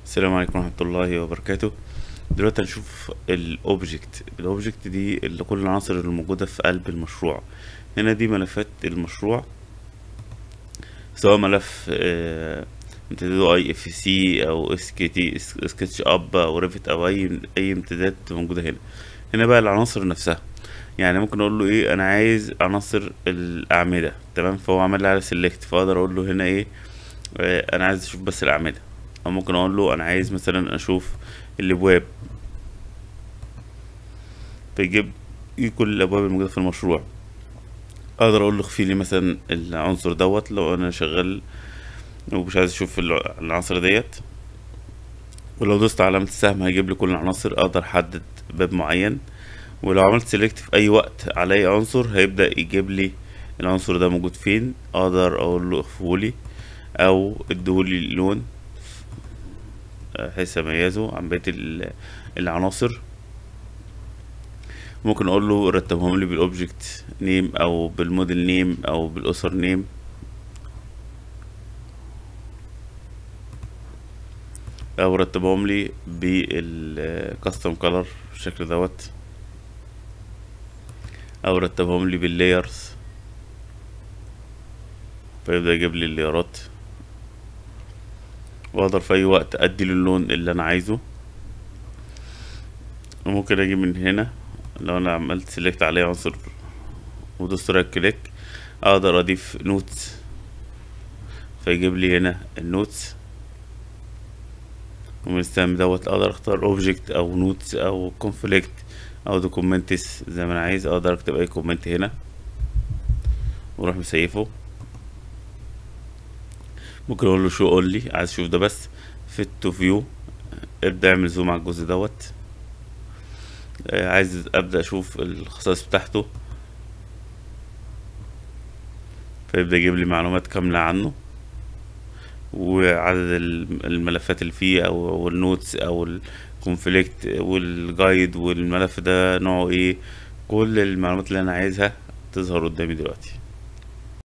السلام عليكم ورحمة الله وبركاته دلوقتي هنشوف الاوبجكت الاوبجكت دي اللي كل العناصر اللي موجودة في قلب المشروع هنا دي ملفات المشروع سواء ملف آه، امتداده اي اف سي او اس كي تي سكتش اب او ريفت او اي اي امتداد موجودة هنا هنا بقى العناصر نفسها يعني ممكن اقول له ايه انا عايز عناصر الاعمدة تمام فهو عمل لي على سيلكت فاقدر اقول له هنا ايه آه، انا عايز اشوف بس الاعمدة او ممكن اقول له انا عايز مثلا اشوف الابواب فيجيب لي كل الابواب الموجوده في المشروع اقدر اقول له اخفي لي مثلا العنصر دوت لو انا شغال ومش عايز اشوف الع- العناصر ديت ولو دوست على علامة السهم هيجيب لي كل العناصر اقدر احدد باب معين ولو عملت سيلكت في اي وقت على اي عنصر هيبدأ يجيب لي العنصر ده موجود فين اقدر اقول له اخفولي او اديهولي اللون بحيث اميزه عن بقية ال- العناصر ممكن اقول له رتبهم لي بالاوبجكت نيم او بالموديل نيم او بالاسر نيم او رتبهم لي بالكاستم كولر بالشكل دوت او رتبهم لي باللايرز فيبدأ يجيب لي الليارات واقدر في اي وقت ادي له اللون اللي انا عايزه وممكن اجي من هنا لو انا عملت سيلكت عليه عنصر ودوست رايت كليك اقدر اضيف نوتس فيجيب لي هنا النوتس ومن السهم دوت اقدر اختار اوبجكت او نوتس او كونفليكت او دوكومنتس زي ما انا عايز اقدر اكتب اي كومنت هنا واروح مسيفه ممكن اقول له شو اقول لي عايز اشوف ده بس فيت تو فيو ابدا اعمل زوم على الجزء دوت آه، عايز ابدا اشوف الخصائص بتاعته فيبدا يجيب لي معلومات كامله عنه وعدد الم- الملفات اللي فيه او أو النوتس او الكونفليكت والجايد والملف ده نوعه ايه كل المعلومات اللي انا عايزها تظهر قدامي دلوقتي